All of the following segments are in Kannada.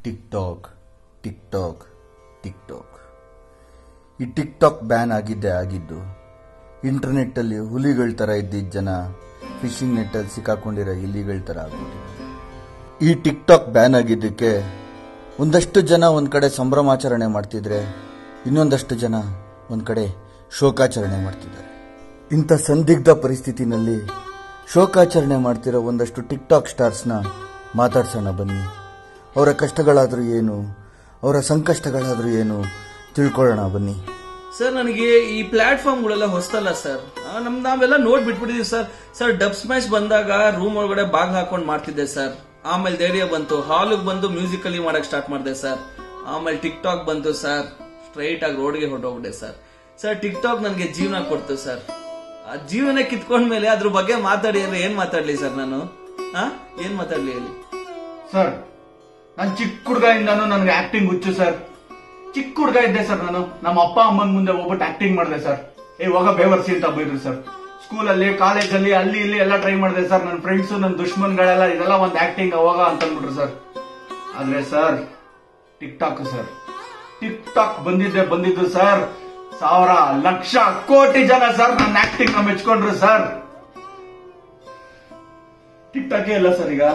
Tick TikTok TikTok TikTok ಈ ಟಿಕ್ ಟಾಕ್ ಬ್ಯಾನ್ ಆಗಿದ್ದೇ ಆಗಿದ್ದು ಇಂಟರ್ನೆಟ್ಟಲ್ಲಿ ಹುಲಿಗಳ ಥರ ಇದ್ದಿದ್ದ ಜನ ಫಿಶಿಂಗ್ ನೆಟ್ಟಲ್ಲಿ ಸಿಕ್ಕಾಕೊಂಡಿರೋ ಇಲಿಗಳ ಥರ ಆಗ್ಬಿಟ್ಟಿದೆ ಈ ಟಿಕ್ ಟಾಕ್ ಬ್ಯಾನ್ ಆಗಿದ್ದಕ್ಕೆ ಒಂದಷ್ಟು ಜನ ಒಂದು ಕಡೆ ಸಂಭ್ರಮಾಚರಣೆ ಮಾಡ್ತಿದ್ರೆ ಇನ್ನೊಂದಷ್ಟು ಜನ ಒಂದು ಕಡೆ ಶೋಕಾಚರಣೆ ಮಾಡ್ತಿದ್ದಾರೆ ಇಂಥ ಸಂದಿಗ್ಧ ಪರಿಸ್ಥಿತಿನಲ್ಲಿ ಶೋಕಾಚರಣೆ ಮಾಡ್ತಿರೋ ಒಂದಷ್ಟು ಟಿಕ್ ಟಾಕ್ ಸ್ಟಾರ್ಸ್ನ ಮಾತಾಡ್ಸೋಣ ಬನ್ನಿ ಅವರ ಕಷ್ಟಗಳಾದರೂ ಏನು ಅವರ ಸಂಕಷ್ಟಗಳಾದರೂ ಏನು ತಿಳ್ಕೊಳ್ಳೋಣ ಬನ್ನಿ ಸರ್ ನನಗೆ ಈ ಪ್ಲಾಟ್ಫಾರ್ಮ್ಗಳೆಲ್ಲ ಹೊಸ್ತಲ್ಲ ಸರ್ ಆ, ನಮ್ ನಾವೆಲ್ಲ ನೋಡ್ ಬಿಟ್ಬಿಟ್ಟಿದೀವಿ ಸರ್ ಸರ್ ಡಬ್ ಸ್ಮ್ಯಾಶ್ ಬಂದಾಗ ರೂಮ್ ಒಳಗಡೆ ಬಾಗ್ ಹಾಕೊಂಡ್ ಮಾಡ್ತಿದ್ದೆ ಸರ್ ಆಮೇಲೆ ಧೈರ್ಯ ಬಂತು ಹಾಲಿಗೆ ಬಂದು ಮ್ಯೂಸಿಕಲಿ ಮಾಡಕ್ ಸ್ಟಾರ್ಟ್ ಮಾಡಿದೆ ಸರ್ ಆಮೇಲೆ ಟಿಕ್ ಟಾಕ್ ಬಂತು ಸರ್ ಸ್ಟ್ರೈಟ್ ಆಗಿ ರೋಡ್ಗೆ ಹೊರಟೋಗ್ಬಿಟ್ಟೆ ಸರ್ ಸರ್ ಟಿಕ್ ಟಾಕ್ ನನಗೆ ಜೀವನ ಕೊಡ್ತು ಸರ್ ಆ ಜೀವನ ಕಿತ್ಕೊಂಡ್ಮೇಲೆ ಅದ್ರ ಬಗ್ಗೆ ಮಾತಾಡಿ ಅಂದ್ರೆ ಏನ್ ಮಾತಾಡ್ಲಿ ಸರ್ ನಾನು ಆ ಏನ್ ಮಾತಾಡ್ಲಿ ಹೇಳಿ ಸರ್ ನಾನು ಚಿಕ್ಕ ಹುಡುಗ ಇಂದಾನು ನನಗೆ ಆಕ್ಟಿಂಗ್ ಹುಚ್ಚು ಸರ್ ಚಿಕ್ಕ ಹುಡುಗ ಇದ್ದೆ ಸರ್ ನಾನು ನಮ್ಮ ಅಪ್ಪ ಅಮ್ಮನ ಮುಂದೆ ಹೋಗ್ಬಿಟ್ಟು ಆಕ್ಟಿಂಗ್ ಮಾಡಿದೆ ಸರ್ ಏ ಹೋಗ ಬೇವರ್ಸಿ ಅಂತ ಬೈದ್ರು ಸರ್ ಸ್ಕೂಲಲ್ಲಿ ಕಾಲೇಜಲ್ಲಿ ಅಲ್ಲಿ ಇಲ್ಲಿ ಎಲ್ಲ ಟ್ರೈ ಮಾಡಿದೆ ಸರ್ ನನ್ನ ಫ್ರೆಂಡ್ಸ್ ನನ್ನ ದುಶ್ಮನ್ಗಳೆಲ್ಲ ಇದೆಲ್ಲ ಒಂದು ಆಕ್ಟಿಂಗ್ ಅವಾಗ ಅಂತ ಅಂದ್ಬಿಟ್ರು ಸರ್ ಆದ್ರೆ sir TikTok sir TikTok ಬಂದಿದ್ದೆ ಬಂದಿದ್ದು ಸರ್ ಸಾವಿರ ಲಕ್ಷ ಕೋಟಿ ಜನ ಸರ್ ನನ್ನ ಆಕ್ಟಿಂಗ್ ನ ಮೆಚ್ಕೊಂಡ್ರು ಸರ್ ಟಿಕ್ ಟಾಕೇ ಇಲ್ಲ ಸರ್ ಈಗ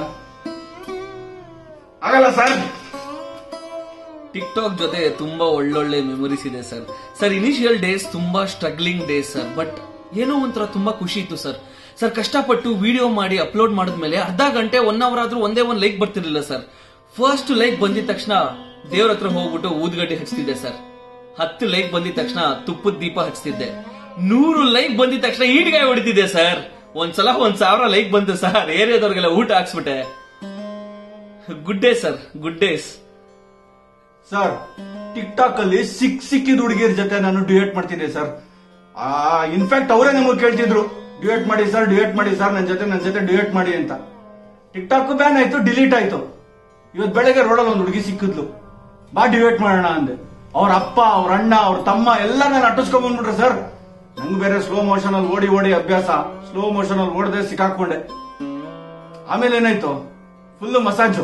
ಆಗಲ್ಲ ಸರ್ ಟಿಕ್ ಟಾಕ್ ಜೊತೆ ತುಂಬಾ ಒಳ್ಳೊಳ್ಳೆ ಮೆಮೊರೀಸ್ ಇದೆ ಸರ್ ಸರ್ ಇನಿಷಿಯಲ್ ಡೇಸ್ ತುಂಬಾ ಸ್ಟ್ರಗ್ಲಿಂಗ್ ಡೇಸ್ ಸರ್ ಬಟ್ ಏನೋ ಒಂಥರ ತುಂಬಾ ಖುಷಿ ಇತ್ತು ಸರ್ ಸರ್ ಕಷ್ಟಪಟ್ಟು ವಿಡಿಯೋ ಮಾಡಿ ಅಪ್ಲೋಡ್ ಮಾಡಿದ್ಮೇಲೆ ಅರ್ಧ ಗಂಟೆ ಒನ್ ಅವರ್ ಆದ್ರೂ ಒಂದೇ ಒಂದ್ ಲೈಕ್ ಬರ್ತಿರ್ಲಿಲ್ಲ ಸರ್ ಫಸ್ಟ್ ಲೈಕ್ ಬಂದಿದ ತಕ್ಷಣ ದೇವ್ರ ಹತ್ರ ಹೋಗ್ಬಿಟ್ಟು ಊದ್ಗಡ್ಡೆ ಹಚ್ತಿದ್ದೆ ಸರ್ ಹತ್ತು ಲೈಕ್ ಬಂದಿದ ತಕ್ಷಣ ತುಪ್ಪದ ದೀಪ ಹಚ್ತಿದ್ದೆ ನೂರು ಲೈಕ್ ಬಂದಿದ ತಕ್ಷಣ ಈಟ್ಗಾಯಿ ಹೊಡಿತಿದ್ದೆ ಸರ್ ಒಂದ್ಸಲ ಒಂದ್ ಸಾವಿರ ಲೈಕ್ ಬಂತು ಸರ್ ಏರಿಯಾದವ್ರಿಗೆಲ್ಲ ಊಟ ಹಾಕ್ಸ್ಬಿಟ್ಟೆ good day sir good days sir TikTok ಅಲ್ಲಿ ಸಿಕ್ ಸಿಕ್ಕಿದ ಹುಡುಗಿಯರ ಜೊತೆ ನಾನು ಡ್ಯೂಯೇಟ್ ಮಾಡ್ತಿದ್ದೆ ಸರ್ ಇನ್ಫ್ಯಾಕ್ಟ್ ಅವರೇ ನಮಗೆ ಕೇಳ್ತಿದ್ರು ಡ್ಯೂಯೇಟ್ ಮಾಡಿ ಸರ್ ಡ್ಯೂಯೇಟ್ ಮಾಡಿ ಸರ್ ನನ್ನ ಜೊತೆ ನನ್ನ ಜೊತೆ ಡ್ಯೂಯೇಟ್ ಮಾಡಿ ಅಂತ ಟಿಕ್ ಟಾಕ್ ಬ್ಯಾನ್ ಆಯ್ತು ಡಿಲೀಟ್ ಆಯ್ತು ಇವತ್ ಬೆಳಗ್ಗೆ ರೋಡಲ್ಲಿ ಒಂದು ಹುಡುಗಿ ಸಿಕ್ಕಿದ್ಲು ಬಾ ಡ್ಯೂಯೇಟ್ ಮಾಡೋಣ ಅಂದೆ ಅವ್ರ ಅಪ್ಪ ಅವ್ರ ಅಣ್ಣ ಅವ್ರ ತಮ್ಮ ಎಲ್ಲ ನಾನು ಅಟ್ಟಿಸ್ಕೊಂಡ್ ಬಂದ್ಬಿಟ್ರೆ ಸರ್ ನಂಗೆ ಬೇರೆ ಸ್ಲೋ ಮೋಷನ್ ಅಲ್ಲಿ ಓಡಿ ಓಡಿ ಅಭ್ಯಾಸ ಸ್ಲೋ ಮೋಷನ್ ಅಲ್ಲಿ ಓಡದೆ ಸಿಕ್ಕಾಕೊಂಡೆ ಆಮೇಲೆ ಏನಾಯ್ತು ಫುಲ್ ಮಸಾಜು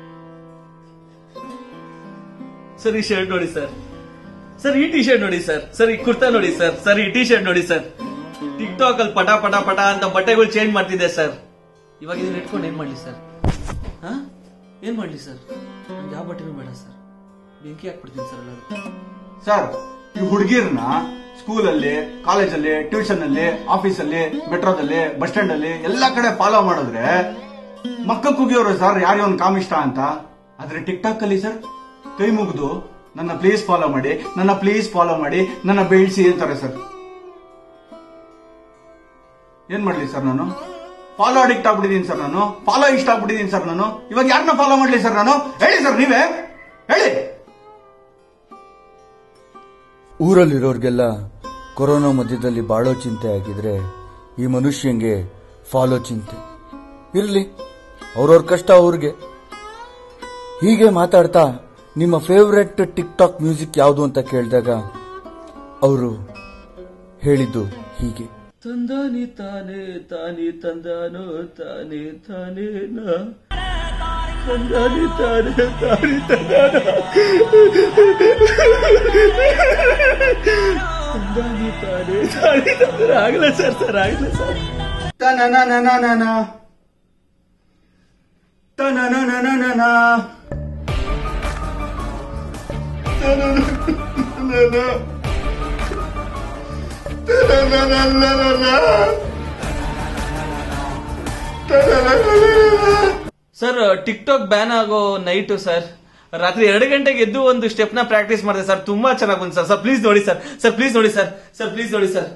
ಸರ್ ಈ ಶರ್ಟ್ ನೋಡಿ ಸರ್ ಸರ್ ಈ ಟಿ ಶರ್ಟ್ ನೋಡಿ ಸರ್ ಸರ್ ಈ ಕುರ್ತಾ ನೋಡಿ ಸರ್ ಸರ್ ಈ ಟಿ ಶರ್ಟ್ ನೋಡಿ ಸರ್ ಟಿಕ್ ಟಾಕ್ ಅಲ್ಲಿ ಪಟ ಪಟ ಪಟ ಅಂತ ಬಟ್ಟೆಗಳು ಚೇಂಜ್ ಮಾಡ್ತಿದ್ದೆ ಸರ್ ಇವಾಗ ಇದನ್ನ ಇಟ್ಕೊಂಡು ಏನ್ ಮಾಡ್ಲಿ ಸರ್ ಹಾ ಏನ್ ಮಾಡ್ಲಿ ಸರ್ ನನ್ಗೆ ಯಾವ ಬಟ್ಟೆನೂ ಬೇಡ ಸರ್ ಬೆಂಕಿ ಹಾಕ್ಬಿಡ್ತೀನಿ ಸರ್ ಎಲ್ಲರೂ ಸರ್ ಈ ಹುಡುಗಿರ್ನ ಸ್ಕೂಲಲ್ಲಿ ಕಾಲೇಜಲ್ಲಿ ಟ್ಯೂಷನ್ ಅಲ್ಲಿ ಆಫೀಸಲ್ಲಿ ಮೆಟ್ರೋದಲ್ಲಿ ಬಸ್ ಸ್ಟ್ಯಾಂಡ್ ಅಲ್ಲಿ ಎಲ್ಲಾ ಕಡೆ ಫಾಲೋ ಮಾಡಿದ್ರೆ ಮಕ್ಕ ಕುಗಿಯೋರು ಸರ್ ಯಾರಿಗೆ ಒಂದು ಕಾಮಿಷ್ಟ ಅಂತ ಆದ್ರೆ ಟಿಕ್ ಟಾಕ್ ಅಲ್ಲಿ ಸರ್ ಕೈ ಮುಗಿದು ನನ್ನ ಪ್ಲೀಸ್ ಫಾಲೋ ಮಾಡಿ ನನ್ನ ಪ್ಲೀಸ್ ಫಾಲೋ ಮಾಡಿ ನನ್ನ ಬೆಳೆಸಿ ಅಂತಾರೆ ಸರ್ ಏನ್ ಮಾಡ್ಲಿ ಸರ್ ನಾನು ಫಾಲೋ ಅಡಿಕ್ಟ್ ಆಗ್ಬಿಟ್ಟಿದೀನಿ ಸರ್ ನಾನು ಫಾಲೋ ಇಷ್ಟ ಆಗ್ಬಿಟ್ಟಿದೀನಿ ಸರ್ ನಾನು ಇವಾಗ ಯಾರನ್ನ ಫಾಲೋ ಮಾಡ್ಲಿ ಸರ್ ನಾನು ಹೇಳಿ ಸರ್ ನೀವೇ ಹೇಳಿ ಊರಲ್ಲಿರೋರ್ಗೆಲ್ಲ ಕೊರೋನಾ ಮಧ್ಯದಲ್ಲಿ ಬಾಳೋ ಚಿಂತೆ ಆಗಿದ್ರೆ ಈ ಮನುಷ್ಯಂಗೆ ಫಾಲೋ ಚಿಂತೆ ಇರ್ಲಿ ಅವ್ರವ್ರ ಕಷ್ಟ ಅವ್ರಿಗೆ ಹೀಗೆ ಮಾತಾಡ್ತಾ ನಿಮ್ಮ ಫೇವ್ರೆಟ್ ಟಿಕ್ ಟಾಕ್ ಮ್ಯೂಸಿಕ್ ಯಾವುದು ಅಂತ ಕೇಳಿದಾಗ ಅವರು ಹೇಳಿದ್ದು ಹೀಗೆ ತಂದಾನಿ ತಾನೇ ತಾನಿ ತಂದಾನೋ ತಾನೇ ತಾನೇ ನಾ ತಂದಾನಿ ತಾನೇ ತಾನಿ ತಂದಾನ ತಂದಾನಿ ತಾನೇ ತಾನಿ ತಂದಾನ ಆಗಲ್ಲ ಸರ್ ಸರ್ ಆಗಲ್ಲ sir Ta-na-na-na-na-na-na. Ta-na-na-na-na-na-na. Ta-na-na-na-na-na. Ta-na-na-na-na-na-na. Ta-na-na-na-na-na. Sir TikTok ban ಆಗೋ ನೈಟ್ ಸರ್ ರಾತ್ರಿ ಎರಡು ಗಂಟೆಗೆ ಎದ್ದು ಒಂದು ಸ್ಟೆಪ್ ನ ಪ್ರಾಕ್ಟೀಸ್ ಮಾಡಿದೆ ಸರ್ ತುಂಬಾ ಚೆನ್ನಾಗಿ ಬಂತು ಸರ್ ಸರ್ ಪ್ಲೀಸ್ ನೋಡಿ ಸರ್ ಸರ್ ಪ್ಲೀಸ್ ನೋಡಿ ಸರ್ ಸರ್ ಪ್ಲೀಸ್ ನೋಡಿ ಸರ್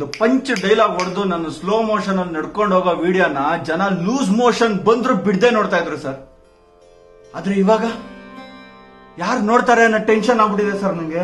ಪಂಚ್ ಡೈಲಾಗ್ ಹೊಡೆದು ನಾನು ಸ್ಲೋ ಮೋಷನ್ ಅಲ್ಲಿ ನಡ್ಕೊಂಡು ಹೋಗೋ ವಿಡಿಯೋನ ಜನ ಲೂಸ್ ಮೋಷನ್ ಬಂದ್ರು ಬಿಡದೆ ನೋಡ್ತಾ ಇದ್ರು ಸರ್ ಆದ್ರೆ ಇವಾಗ ಯಾರು ನೋಡ್ತಾರೆ ಅನ್ನೋ ಟೆನ್ಷನ್ ಆಗ್ಬಿಟ್ಟಿದೆ ಸರ್ ನಂಗೆ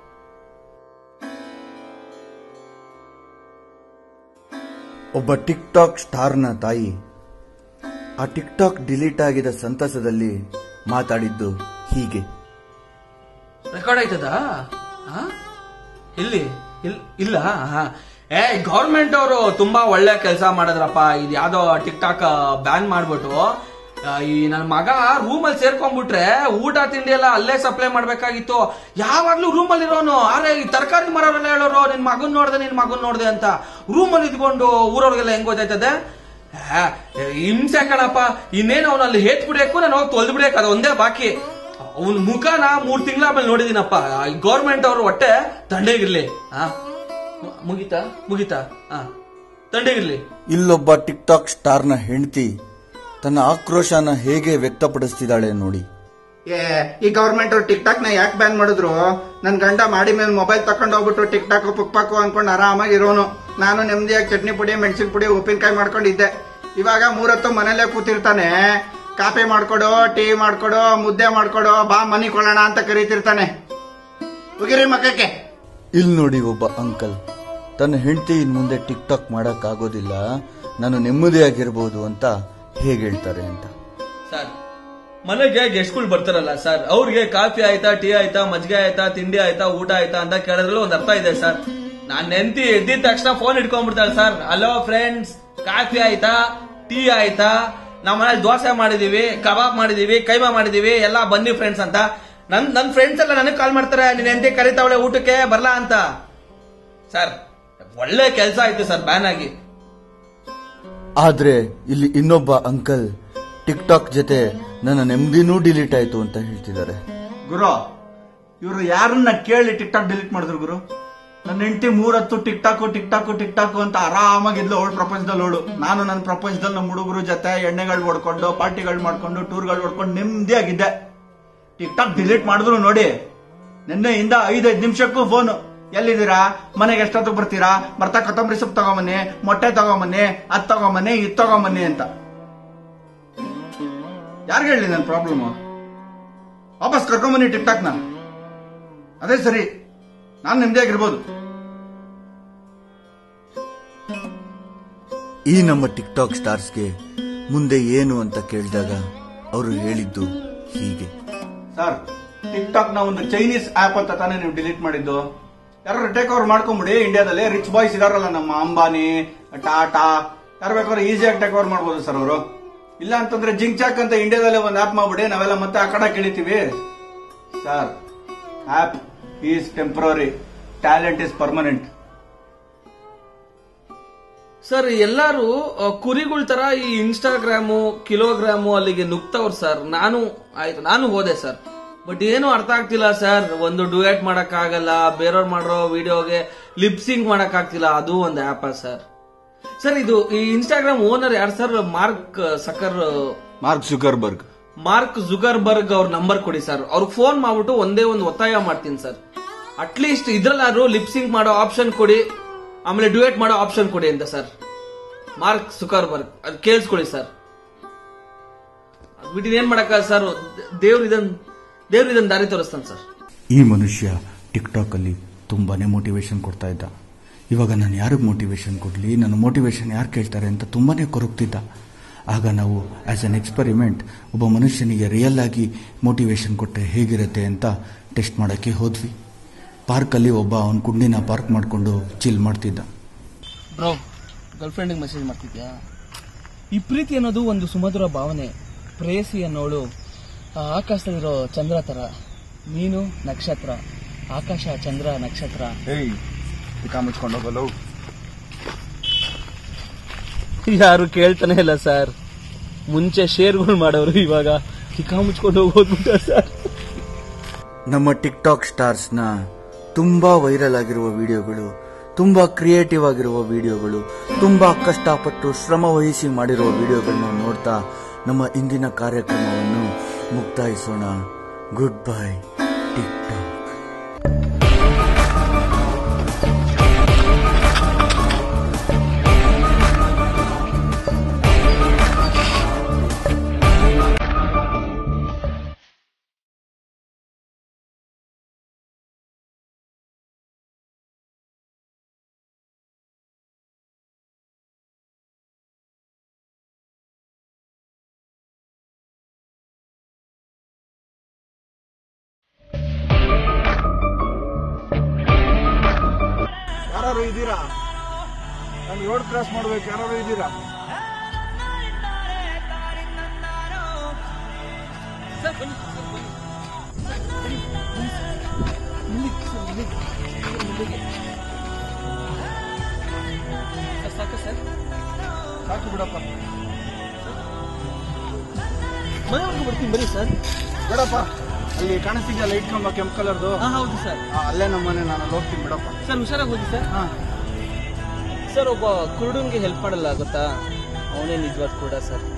ಒಬ್ಬ ಟಿಕ್ ಟಾಕ್ ಸ್ಟಾರ್ನ ತಾಯಿ ಆ ಟಿಕ್ ಟಾಕ್ ಡಿಲೀಟ್ ಆಗಿದ ಸಂತಸದಲ್ಲಿ ಮಾತಾಡಿದ್ದು ಹೀಗೆ ರೆಕಾರ್ಡ್ ಆಯ್ತದ ಇಲ್ಲಿ ಇಲ್- ಇಲ್ಲ ಹಾ. ಏ ಗೌರ್ಮೆಂಟ್ ಅವರು ತುಂಬಾ ಒಳ್ಳೆ ಕೆಲಸ ಮಾಡಿದ್ರಪ್ಪ ಇದು ಯಾವ್ದೋ ಟಿಕ್ ಟಾಕ್ ಬ್ಯಾನ್ ಮಾಡ್ಬಿಟ್ಟು ಆ, ಈ ನನ್ನ ಮಗ ರೂಮ್ ಅಲ್ಲಿ ಸೇರ್ಕೊಂಡ್ಬಿಟ್ರೆ ಊಟ ತಿಂಡಿ ಎಲ್ಲ ಅಲ್ಲೇ ಸಪ್ಲೈ ಮಾಡ್ಬೇಕಾಗಿತ್ತು ಯಾವಾಗ್ಲೂ ರೂಮ್ ಅಲ್ಲಿ ಇರೋನು ಅರೆ ಈ ತರಕಾರಿ ಮರವರೆಲ್ಲ ಹೇಳೋರು ನಿನ್ ಮಗನ್ ನೋಡ್ದೆ ನಿನ್ ಮಗನ್ ನೋಡ್ದೆ ಅಂತ ರೂಮ್ ಅಲ್ಲಿ ಇದ್ಕೊಂಡು ಊರವ್ರಿಗೆಲ್ಲ ಹೆಂಗ್ ಗೊತ್ತಾಯ್ತದೆ ಆ, ಹಿಂಸೆ ಕಣಪ್ಪ ಇನ್ನೇನು ಅವನಲ್ಲಿ ಹೇತ್ ಬಿಡಬೇಕು ನಾನು ಹೋಗಿ ತೊಳ್ದು ಬಿಡಬೇಕು ಅದು ಒಂದೇ ಬಾಕಿ ಅವನ್ ಮುಖನ ಮೂರ್ ತಿಂಗಳ ಆಮೇಲೆ ನೋಡಿದೀನಪ್ಪ ಗೌರ್ಮೆಂಟ್ ಅವರು ಹೊಟ್ಟೆ ತಂಡೇಗಿರ್ಲಿ ಆ ಮು- ಮುಗೀತಾ ಮುಗೀತಾ ಆ ತಂಡೇಗಿರ್ಲಿ ಇಲ್ಲೊಬ್ಬ ಟಿಕ್ ಟಾಕ್ ಸ್ಟಾರ್ನ ಹೆಂಡತಿ ತನ್ನ ಆಕ್ರೋಶನ ಹೇಗೆ ವ್ಯಕ್ತಪಡಿಸ್ತಿದ್ದಾಳೆ ನೋಡಿ ಏ ಈ ಗೌರ್ಮೆಂಟ್ ಅವ್ರು ಟಿಕ್ ಟಾಕ್ ನ ಯಾಕೆ ಬ್ಯಾನ್ ಮಾಡಿದ್ರು ನನ್ ಗಂಡ ಮಾಡಿ ಮೇಲೆ ಮೊಬೈಲ್ ತಕೊಂಡ್ ಹೋಗ್ಬಿಟ್ಟು ಟಿಕ್ ಟಾಕ್ ಪುಕ್ಪಾಕು ಅನ್ಕೊಂಡು ಆರಾಮಾಗಿ ಇರೋನು ನಾನು ನೆಮ್ಮದಿಯಾಗಿ ಚಟ್ನಿ ಪುಡಿ ಮೆಣಸಿನ ಪುಡಿ ಉಪ್ಪಿನಕಾಯಿ ಮಾಡ್ಕೊಂಡಿದ್ದೆ ಇವಾಗ ಮೂರತ್ತು ಮನೇಲೆ ಕೂತಿರ್ತಾನೆ ಕಾಫಿ ಮಾಡ್ಕೊಡು ಟೀ ಮಾಡ್ಕೊಡು ಮುದ್ದೆ ಮಾಡ್ಕೊಡು ಬಾ ಮನಿ ಕೊಳ್ಳೋಣ ಅಂತ ಕರೀತಿರ್ತಾನೆ ಹೋಗಿರಿ ಮಕ್ಕಕ್ಕೆ ಇಲ್ಲಿ ನೋಡಿ ಒಬ್ಬ ಅಂಕಲ್ ತನ್ನ ಹೆಂಡತಿ ಇನ್ ಮುಂದೆ ಟಿಕ್ ಟಾಕ್ ಮಾಡಕ್ ಆಗೋದಿಲ್ಲ ನಾನು ನೆಮ್ಮದಿಯಾಗಿರ್ಬೋದು ಅಂತ ಹೇಗೆ ಹೇಳ್ತಾರೆ ಅಂತ ಸರ್ ಮನೆಗೆ ಗೆಸ್ಟ್ಗಳು ಬರ್ತಾರಲ್ಲ ಸರ್ ಅವ್ರಿಗೆ ಕಾಫಿ ಆಯ್ತಾ ಟೀ ಆಯ್ತಾ ಮಜ್ಜಿಗೆ ಆಯ್ತಾ ತಿಂಡಿ ಆಯ್ತಾ ಊಟ ಆಯ್ತಾ ಅಂತ ಕೇಳಿದ್ರಲ್ಲಿ ಒಂದ್ ಅರ್ಥ ಇದೆ ಸರ್ ನಾನ್ ನೆಂತಿ ಎದ್ದಿದ ತಕ್ಷಣ ಫೋನ್ ಇಟ್ಕೊಂಡ್ಬಿಡ್ತಾಳೆ ಸರ್ ಹಲೋ ಫ್ರೆಂಡ್ಸ್ ಕಾಫಿ ಆಯ್ತಾ ಟೀ ಆಯ್ತಾ ನಮ್ಮ ಮನೇಲಿ ದೋಸೆ ಮಾಡಿದೀವಿ ಕಬಾಬ್ ಮಾಡಿದೀವಿ ಕೈಮಾ ಮಾಡಿದೀವಿ ಎಲ್ಲ ಬನ್ನಿ ಫ್ರೆಂಡ್ಸ್ ಅಂತ ನನ್ ನನ್ ಫ್ರೆಂಡ್ಸ್ ಎಲ್ಲ ನನಗೆ ಕಾಲ್ ಮಾಡ್ತಾರೆ ನೀನ್ ಎಂತೆ ಕರಿತಾವಳೆ ಊಟಕ್ಕೆ ಬರ್ಲಾ ಅಂತ ಸರ್ ಒಳ್ಳೆ ಕೆಲಸ ಆಯ್ತು ಸರ್ ಬ್ಯಾನ್ ಆಗಿ ಆದ್ರೆ ಇಲ್ಲಿ ಇನ್ನೊಬ್ಬ ಅಂಕಲ್ ಟಿಕ್ ಟಾಕ್ ಜೊತೆ ನನ್ನ ನೆಮ್ಮದಿನೂ ಡಿಲೀಟ್ ಆಯ್ತು ಅಂತ ಹೇಳ್ತಿದ್ದಾರೆ ಗುರು ಇವರು ಯಾರನ್ನ ಕೇಳಿ ಟಿಕ್ ಟಾಕ್ ಡಿಲೀಟ್ ಮಾಡಿದ್ರು ಗುರು ನನ್ನ ಹೆಂಡತಿ ಮೂರತ್ತು TikTok TikTok TikTok ಅಂತ ಆರಾಮಾಗಿದ್ಲು ಅವಳು ಪ್ರಪಂಚದಲ್ಲಿ ಅವಳು ನಾನು ನನ್ನ ಪ್ರಪಂಚದಲ್ಲಿ ನಮ್ಮ ಹುಡುಗರು ಜೊತೆ ಎಣ್ಣೆಗಳು ಹೊಡ್ಕೊಂಡು ಪಾರ್ಟಿಗಳು ಮಾಡ್ಕೊಂಡು ಟೂರ್ಗಳು ಹೊಡ್ಕೊಂಡು ನೆಮ್ಮದಿಯಾಗಿದ್ದೆ ಟಿಕ್ ಟಾಕ್ ಡಿಲೀಟ್ ಮಾಡಿದ್ರು ನೋಡಿ ನಿನ್ನೆಯಿಂದ ಐದೈದು ನಿಮಿಷಕ್ಕೂ ಫೋನ್ ಎಲ್ಲಿದ್ದೀರಾ ಮನೆಗೆ ಎಷ್ಟೊತ್ತಿಗೆ ಬರ್ತೀರಾ ಬರ್ತಾ ಕೊತ್ತಂಬರಿ ಸೊಪ್ಪು ತಗೊಂಬನ್ನಿ ಮೊಟ್ಟೆ ತಗೊಂಬನ್ನಿ ಅದ್ ತಗೊಂಬನ್ನಿ ಇದ್ ತಗೊಂಬನ್ನಿ ಅಂತ ಯಾರಿಗೆ ಹೇಳಿ ನನ್ನ ಪ್ರಾಬ್ಲಮ್ ವಾಪಸ್ ಕರ್ಕೊಂಬನ್ನಿ ಟಿಕ್ ಟಾಕ್ನ ಅದೇ ಸರಿ ನಾನು ನೆಮ್ಮದಿಯಾಗಿರ್ಬೋದು ಈ ನಮ್ಮ ಟಿಕ್ ಟಾಕ್ ಸ್ಟಾರ್ಸ್ಗೆ ಮುಂದೆ ಏನು ಅಂತ ಕೇಳಿದಾಗ ಅವರು ಹೇಳಿದ್ದು ಹೀಗೆ ಸರ್ ಟಿಕ್ ಟಾಕ್ ನ ಒಂದು ಚೈನೀಸ್ ಆಪ್ ಅಂತ ತಾನೇ ನೀವು ಡಿಲೀಟ್ ಮಾಡಿದ್ದು ಯಾರು ಟೇಕ್ ಓವರ್ ಮಾಡ್ಕೊಂಬಿಡಿ ಇಂಡಿಯಾದಲ್ಲಿ ರಿಚ್ ಬಾಯ್ಸ್ ಇದಾರಲ್ಲ ನಮ್ಮ ಅಂಬಾನಿ ಟಾಟಾ ಯಾರು ಬೇಕಾದ್ರೆ ಈಸಿಯಾಗಿ ಟೇಕ್ ಓವರ್ ಮಾಡ್ಬೋದು ಸರ್ ಅವರು ಇಲ್ಲ ಅಂತಂದ್ರೆ ಜಿಂಕ್ ಚಾಕ್ ಅಂತ ಇಂಡಿಯಾದಲ್ಲೇ ಒಂದು ಆಪ್ ಮಾಡ್ಬಿಡಿ ನಾವೆಲ್ಲ ಮತ್ತೆ ಆ ಕಡೆ ಕೇಳಿತೀವಿ sir app is temporary talent is permanent sir ಎಲ್ಲಾರು ಆ, ಕುರಿಗಳ ತರ ಈ ಇನ್ಸ್ಟಾಗ್ರಾಮು ಕಿಲೋಗ್ರಾಮು ಅಲ್ಲಿಗೆ ನುಗ್ತವ್ರು ಸರ್ ನಾನು ಆಯ್ತು ನಾನು ಹೋದೆ ಸರ್ ಬಟ್ ಏನು ಅರ್ಥ ಆಗ್ತಿಲ್ಲ ಸರ್ ಒಂದು ಡುಯೆಟ್ ಮಾಡಕ್ ಆಗಲ್ಲ ಬೇರೆಯವ್ರು ಮಾಡೋ ವಿಡಿಯೋಗೆ ಲಿಪ್ಸಿಂಗ್ ಮಾಡಕ್ ಆಗ್ತಿಲ್ಲ ಅದು ಒಂದು ಆ್ಯಪ ಸರ್ ಸರ್ ಇದು ಈ ಇನ್ಸ್ಟಾಗ್ರಾಮ್ ಓನರ್ ಯಾರು sir Mark sucker Mark Zuckerberg Mark Zuckerberg ಅವ್ರ ನಂಬರ್ ಕೊಡಿ ಸರ್ ಅವ್ರಿಗೆ ಫೋನ್ ಮಾಡ್ಬಿಟ್ಟು ಒಂದೇ ಒಂದು ಒತ್ತಾಯ ಮಾಡ್ತೀನಿ ಸರ್ ಅಟ್ಲೀಸ್ಟ್ ಇದ್ರಲ್ಲಾದ್ರು ಲಿಪ್ಸಿಂಗ್ ಮಾಡೋ ಆಪ್ಷನ್ ಕೊಡಿ ಆಮೇಲೆ ಡ್ಯೂಯೇಟ್ ಮಾಡೋ ಆಪ್ಷನ್ ಕೊಡಿ ಅಂತ ಸರ್ ಮಾರ್ಕ್ ಸುಕರ್ಬರ್ಗ್ ಅದು ಕೇಳಿಸ್ಕೊಳ್ಳಿ ಸರ್ ಬಿಟ್ಟು ಏನ್ ಮಾಡಕ್ಕ ಸರ್ ದೇವ್ರ ಇದನ್ ದೇವ್ರ ಇದನ್ ದಾರಿ ತೋರಿಸ್ತಾನೆ ಸರ್ ಈ ಮನುಷ್ಯ ಟಿಕ್ ಟಾಕ್ ಅಲ್ಲಿ ತುಂಬಾನೇ ಮೋಟಿವೇಶನ್ ಕೊಡ್ತಾ ಇದ್ದ ಇವಾಗ ನಾನು ಯಾರಿಗೆ ಮೋಟಿವೇಶನ್ ಕೊಡ್ಲಿ ನನ್ನ ಮೋಟಿವೇಶನ್ ಯಾರು ಕೇಳ್ತಾರೆ ಅಂತ ತುಂಬಾನೇ ಕೊರಗ್ತಿದ್ದ ಆಗ ನಾವು ಆಸ್ ಅನ್ ಎಕ್ಸ್ಪೆರಿಮೆಂಟ್ ಒಬ್ಬ ಮನುಷ್ಯನಿಗೆ ರಿಯಲ್ ಆಗಿ ಮೋಟಿವೇಶನ್ ಕೊಟ್ಟರೆ ಹೇಗಿರುತ್ತೆ ಅಂತ ಟೆಸ್ಟ್ ಮಾಡೋಕ್ಕೆ ಹೋದ್ವಿ ಪಾರ್ಕಲ್ಲಿ ಒಬ್ಬ ಅವನ ಕುಂಡಿನ ಪಾರ್ಕ್ ಮಾಡಿಕೊಂಡು ಚಿಲ್ ಮಾಡ್ತಿದ್ದ ಬ್ರೋ ಗರ್ಲ್ ಫ್ರೆಂಡಿಗೆ ಮೆಸೇಜ್ ಮಾಡ್ತಿದ್ಯಾ ಈ ಪ್ರೀತಿ ಅನ್ನೋದು ಒಂದು ಸುಮಧುರ ಭಾವನೆ ಪ್ರೇಯಸಿ ಅನ್ನೋಳು ಆ ಆಕಾಶದಲ್ಲಿರೋ ಚಂದ್ರ ತರ ನೀನು ನಕ್ಷತ್ರ ಆಕಾಶ ಚಂದ್ರ ನಕ್ಷತ್ರ ಏಯ್ ಮುಚ್ಕೊಂಡು ಹೋಗಲ್ಲ ಯಾರು ಕೇಳ್ತಾನೆ ಇಲ್ಲ ಸರ್ ಮುಂಚೆ ಶೇರ್ಗಳು ಮಾಡೋರು ಇವಾಗ ಚಿಕ್ಕ ಮುಚ್ಕೊಂಡು ಹೋಗ್ಬಿಟ್ಟ ಸರ್ ನಮ್ಮ ಟಿಕ್ ಟಾಕ್ ಸ್ಟಾರ್ಸ್ನ ತುಂಬಾ ವೈರಲ್ ಆಗಿರುವ ವಿಡಿಯೋಗಳು ತುಂಬಾ ಕ್ರಿಯೇಟಿವ್ ಆಗಿರುವ ವಿಡಿಯೋಗಳು ತುಂಬಾ ಕಷ್ಟಪಟ್ಟು ಶ್ರಮ ವಹಿಸಿ ಮಾಡಿರುವ ವಿಡಿಯೋಗಳನ್ನ ನೋಡ್ತಾ ನಮ್ಮ ಇಂದಿನ ಕಾರ್ಯಕ್ರಮವನ್ನು ಮುಕ್ತಾಯಿಸೋಣ ಗುಡ್ ಬೈ ಟಿಕ್ ಟಾಕ್ ಯಾರು ಇದ್ದೀರಾ ನಾನು ರೋಡ್ ಕ್ರಾಸ್ ಮಾಡ್ಬೇಕು ಯಾರು ಇದ್ದೀರಾ ಸರ್ ಬನ್ನಿ ಸರ್ ಬನ್ನಿ ಬನ್ನಿ, ಬನ್ನಿ ಸರ್. ಮುಂದೆ ಸರ್ ಮುಂದೆ ಸರ್, ಮುಂದೆಗೆ. ಸರ್ ಸಾಕ ಸರ್ ಸಾಕು ಬಿಡಪ್ಪ ಮನೆವರೆಗೂ ಬರ್ತೀನಿ ಬನ್ನಿ ಸರ್ ಬಿಡಪ್ಪ ಅಲ್ಲಿ ಕಾಣಿಸ್ತಿದ್ಯಾ ಲೈಟ್ ಕಂಬ ಕೆಂಪು ಕಲರ್ದು ಹಾ ಹೌದು ಸರ್ ಅಲ್ಲೇ ನಮ್ಮ ಮನೆ ನಾನು ಅಲ್ಲಿ ಹೋಗ್ತೀನಿ ಬಿಡಪ್ಪ ಸರ್ ಹುಷಾರಾಗಿ ಹೋಗಿ ಸರ್ ಹಾ ಸರ್ ಒಬ್ಬ ಕುರುಡನ್ಗೆ ಹೆಲ್ಪ್ ಮಾಡಲ್ಲ ಗೊತ್ತಾ ಅವನೇ ನಿಜವಾದ ಕೂಡ ಸರ್